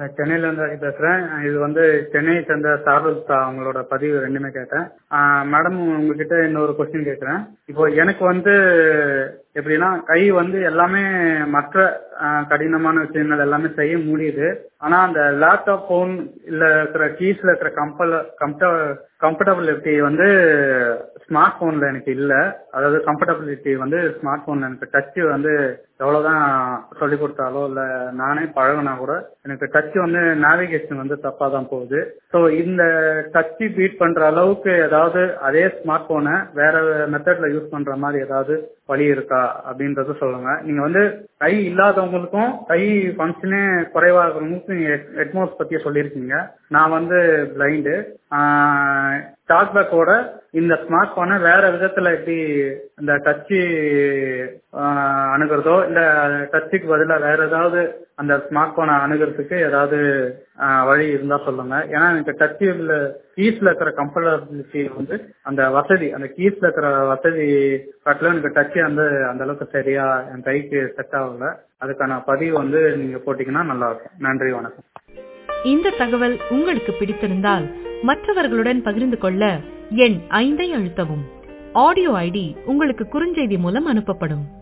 நான் சென்னையில இருந்து ஹரி பேசுறேன் இது வந்து சென்னையை சேர்ந்த சார்வல் அவங்களோட பதிவு ரெண்டுமே கேட்டேன் மேடம் உங்ககிட்ட இன்னொரு கொஸ்டின் கேட்குறேன் இப்போ எனக்கு வந்து எப்படின்னா கை வந்து எல்லாமே மற்ற ஆஹ், கடினமான விஷயங்கள் எல்லாமே செய்ய முடியுது ஆனா அந்த லேப்டாப் போன் இல்ல இருக்கிற கீஸ்ல இருக்கிற கம்பல கம்ஃபர்டபிலிட்டி வந்து ஸ்மார்ட் போன்ல எனக்கு இல்ல அதாவது கம்ஃபர்டபிலிட்டி வந்து ஸ்மார்ட் போன்ல எனக்கு டச் வந்து எவ்வளவுதான் சொல்லி கொடுத்தாலோ இல்ல நானே பழகினா கூட எனக்கு டச் வந்து நேவிகேஷன் வந்து தப்பா தான் போகுது ஸோ இந்த டச் பீட் பண்ற அளவுக்கு ஏதாவது அதே ஸ்மார்ட் போனை வேற மெத்தட்ல யூஸ் பண்ற மாதிரி ஏதாவது வழி இருக்கா அப்படின்றத சொல்லுங்க நீங்க வந்து கை இல்லாதவங்களுக்கும் கை ஃபங்க்ஷனே குறைவா இருக்கிறவங்களுக்கும் நீங்க ஹெட்மோஸ் பத்தி சொல்லியிருக்கீங்க நான் வந்து பிளைண்டு டாக்பேக்கோட இந்த ஸ்மார்ட் போனை வேற விதத்துல எப்படி இந்த டச்சு அணுகிறதோ இல்ல டச்சுக்கு பதிலா வேற ஏதாவது அந்த ஸ்மார்ட் போனை அணுகிறதுக்கு ஏதாவது ஆஹ், வழி இருந்தா சொல்லுங்க ஏன்னா எனக்கு டச்சு இல்ல கீஸ்ல இருக்கிற கம்ஃபர்டபிலிட்டி வந்து அந்த வசதி அந்த கீஸ்ல இருக்கிற வசதி காட்டிலும் எனக்கு டச்சு வந்து அந்த அளவுக்கு சரியா என் கைக்கு செட் ஆகல அதுக்கான பதிவு வந்து நீங்க போட்டீங்கன்னா நல்லா இருக்கும் நன்றி வணக்கம் இந்த தகவல் உங்களுக்கு பிடித்திருந்தால் மற்றவர்களுடன் பகிர்ந்து கொள்ள எண் ஐந்தை அழுத்தவும் ஆடியோ ஐடி உங்களுக்கு குறுஞ்செய்தி மூலம் அனுப்பப்படும்